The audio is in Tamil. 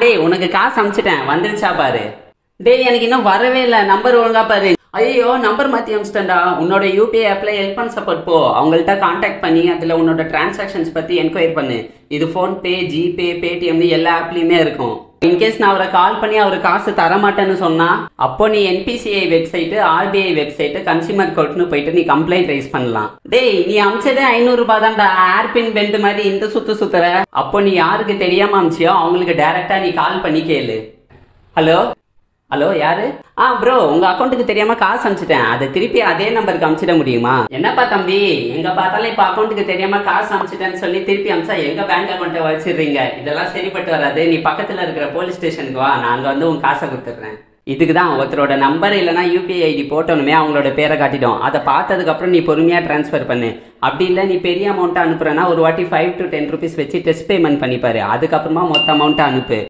டேய் உனக்கு காசு அனுப்பிச்சிட்டேன் வந்துருச்சா பாரு டேய் எனக்கு இன்னும் வரவே இல்லை நம்பர் ஒழுங்கா பாரு ஐயோ நம்பர் மாத்தி அனுப்பிச்சிட்டேன்டா உன்னோட யூபிஐ ஆப்ல ஹெல்ப் அண்ட் சப்போர்ட் போ அவங்கள்ட்ட காண்டாக்ட் பண்ணி அதுல உன்னோட டிரான்சாக்ஷன்ஸ் பத்தி என்கொயரி பண்ணு இது ஃபோன்பே ஜிபே பேடிஎம் எல்லா ஆப்லயுமே இருக்கும் இன்கேஸ் நான் அவரை கால் பண்ணி அவர் காசு தர மாட்டேன்னு சொன்னா அப்போ நீ NPCI website RBI website consumer கோர்ட்னு போயிட்டு நீ கம்ப்ளைண்ட் ரைஸ் பண்ணலாம் டேய் நீ அமிச்சதே ஐநூறு ரூபாய் தான்டா ஏர்பின் பெண்ட் மாதிரி இந்த சுத்து சுத்துற அப்போ நீ யாருக்கு தெரியாம அமிச்சியோ அவங்களுக்கு டைரக்டா நீ கால் பண்ணி கேளு ஹலோ ஹலோ யாரு ஆ ப்ரோ உங்க அக்கௌண்ட்டுக்கு தெரியாம காசு அனுப்பிச்சிட்டேன் அதை திருப்பி அதே நம்பருக்கு அனுப்பிச்சிட முடியுமா என்னப்பா தம்பி எங்க பார்த்தாலும் இப்ப அக்கௌண்ட்டுக்கு தெரியாம காசு அனுப்பிச்சிட்டேன்னு சொல்லி திருப்பி அனுப்பிச்சா எங்க பேங்க் அக்கௌண்ட்டை வச்சிடுறீங்க இதெல்லாம் சரிப்பட்டு வராது நீ பக்கத்துல இருக்கிற போலீஸ் ஸ்டேஷனுக்கு வா நான் அங்க வந்து உன் காசை கொடுத்துட்றேன் இதுக்கு தான் ஒருத்தரோட நம்பர் இல்லைனா யூபிஐ ஐடி போட்டோனுமே அவங்களோட பேரை காட்டிடும் அதை பார்த்ததுக்கு அப்புறம் நீ பொறுமையா ட்ரான்ஸ்ஃபர் பண்ணு அப்படி இல்லை நீ பெரிய அமௌண்ட்டை அனுப்புறேன்னா ஒரு வாட்டி ஃபைவ் டு டென் ருபீஸ் வச்சு டெஸ்ட் பேமெண்ட் பண்ணிப்பாரு அதுக்கப்புறமா மொத்த அமௌண்ட்டை அனுப்பு